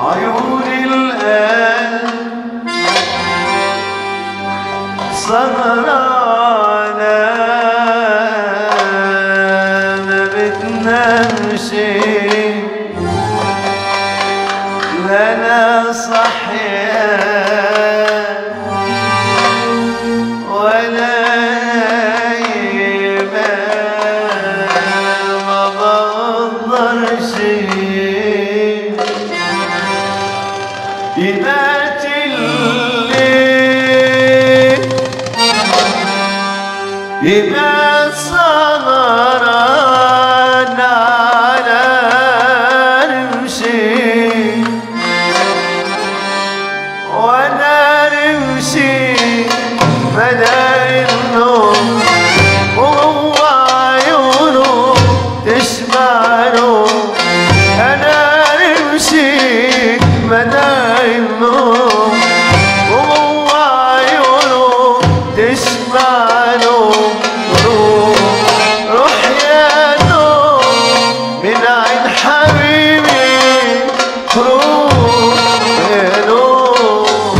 عيون القلب سهرانة ما بتنامش لا لا صحيان ولا نايمة ما بقدرش يبات الليل يبات سهران على رمشي وانا رمشي بدا النوم وهو عيونه تشبعه انا رمشي بدا النوم وهو عيونه تشبعه روح روح يا نوم من عين حبيبي روح يا نوم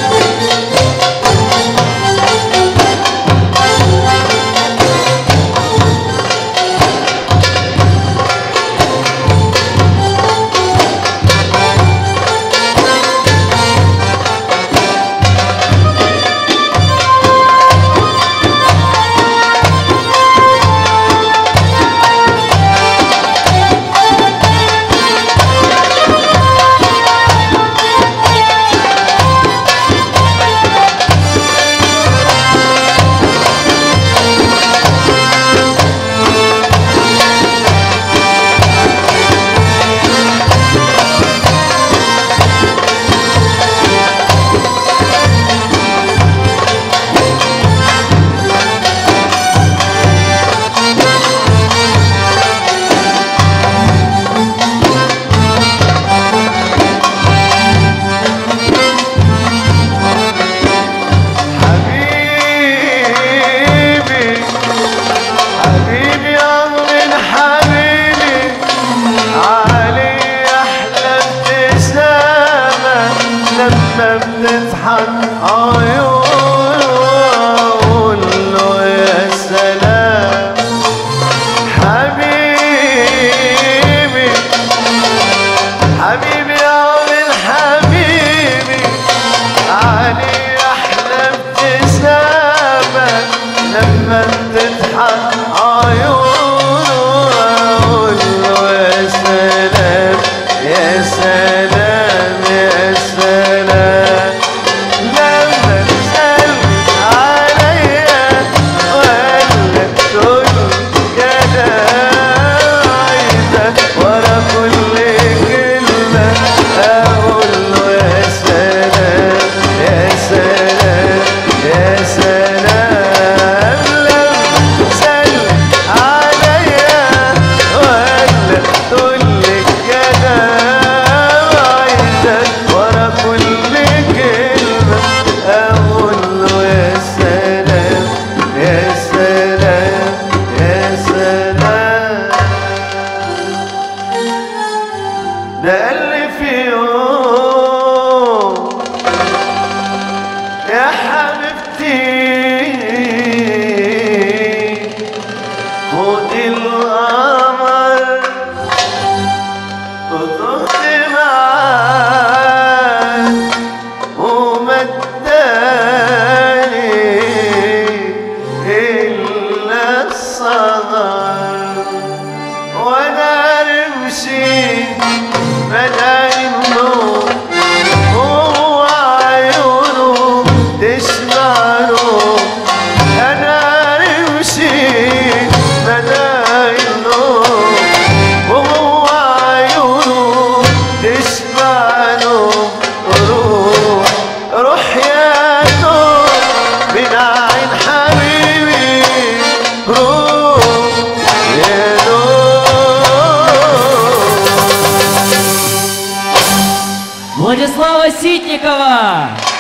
حبيبي حبيبي يا من حبيبي علي احلى ابتسامه لما بتضحك عيونه اقول له يا سلام حبيبي حبيبي يا من حبيبي علي احلى ابتسامه لما بتضحك عيونه اقول له يا سلام يا سلام يا سلام لما تسلم عليا ولا تقول كده عايزة ورا كل كلمة أقول له يا سلام يا سلام يا سلام لما تسلم عليا ولا تقول كده عايزة ورا كل كلمة أقول له يا سلام يا سلام يا سلام ده قال لي في يوم يا حبيبتي خدي القمر وتهت معاك وما اداني إلا الصغر وانا رمشي بدا النور هو عيونه تشمعه انا رمشي بدا النور وهو عيونه تشمعه روح روح يا نور من عين حبيبي روح يا نور Владислава Ситникова!